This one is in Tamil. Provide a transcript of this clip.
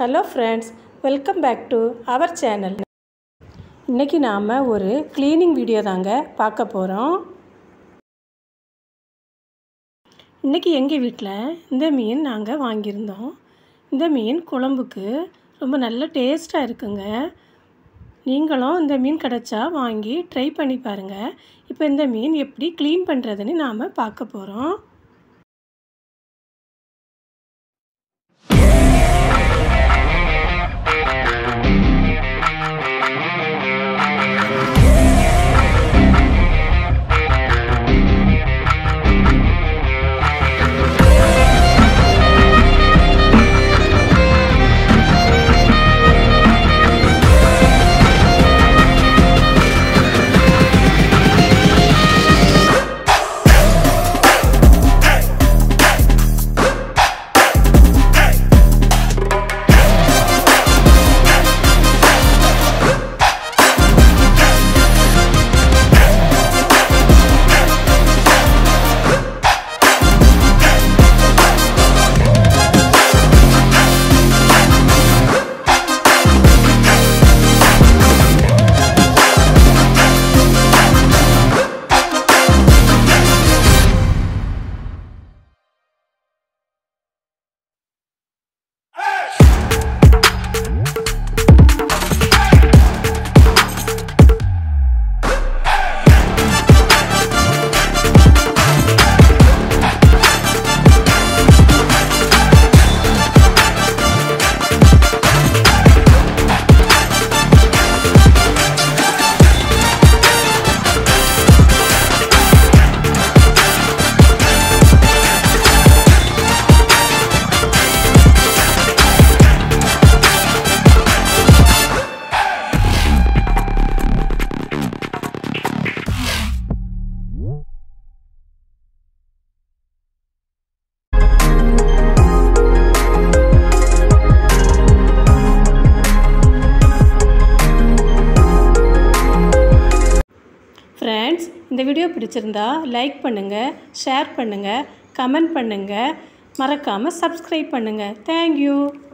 hello friends welcome back to our channel இன்றைக்கி நாம் ஒரு க்ளீனிங் வீடியோ தாங்க பார்க்க போகிறோம் இன்றைக்கி எங்கள் வீட்டில் இந்த மீன் நாங்கள் வாங்கியிருந்தோம் இந்த மீன் குழம்புக்கு ரொம்ப நல்ல டேஸ்ட்டாக இருக்குங்க நீங்களும் இந்த மீன் கிடச்சா வாங்கி ட்ரை பண்ணி பாருங்கள் இப்போ இந்த மீன் எப்படி க்ளீன் பண்ணுறதுன்னு நாம் பார்க்க போகிறோம் ஃப்ரெண்ட்ஸ் இந்த வீடியோ பிடிச்சிருந்தா லைக் பண்ணுங்கள் ஷேர் பண்ணுங்கள் கமெண்ட் பண்ணுங்கள் மறக்காமல் சப்ஸ்கிரைப் பண்ணுங்கள் தேங்க்யூ